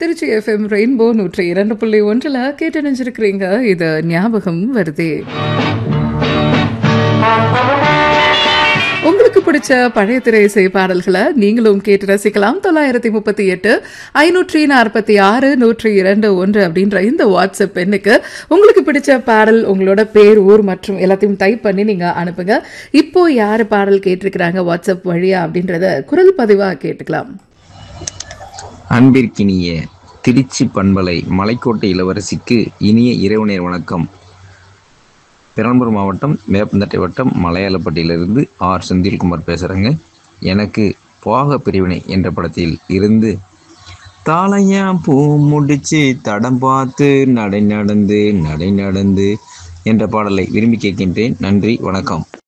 Trichy FM rainbow நூற்றி இரண்டு புள்ளி ஒன்றில் கேட்டு நினைச்சிருக்கிறீங்க இது ஞாபகம் வருதே உங்களுக்கு பிடிச்ச பழைய திரை இசை பாடல்களை நீங்களும் கேட்டு ரசிக்கலாம் தொள்ளாயிரத்தி முப்பத்தி எட்டு ஐநூற்றி நாற்பத்தி ஆறு நூற்றி இரண்டு ஒன்று அப்படின்ற இந்த வாட்ஸ்அப் எண்ணுக்கு உங்களுக்கு பிடிச்ச பாடல் உங்களோட பேர் ஊர் மற்றும் எல்லாத்தையும் டைப் பண்ணி நீங்க அனுப்புங்க இப்போ யாரு பாடல் கேட்டிருக்கிறாங்க வாட்ஸ்அப் வழியா அப்படின்றத குரல் பதிவா கேட்டுக்கலாம் அன்பிற்கினிய திருச்சி பண்பலை மலைக்கோட்டை இளவரசிக்கு இனிய இரவுநேர் வணக்கம் பெரம்பலூர் மாவட்டம் வேப்பந்தட்டை வட்டம் மலையாளப்பட்டியிலிருந்து ஆர் செந்தில்குமார் பேசுகிறேங்க எனக்கு போக பிரிவினை என்ற படத்தில் இருந்து தாளையா பூ முடிச்சு தடம் பார்த்து நடை நடந்து நடை நடந்து என்ற பாடலை விரும்பி கேட்கின்றேன் நன்றி வணக்கம்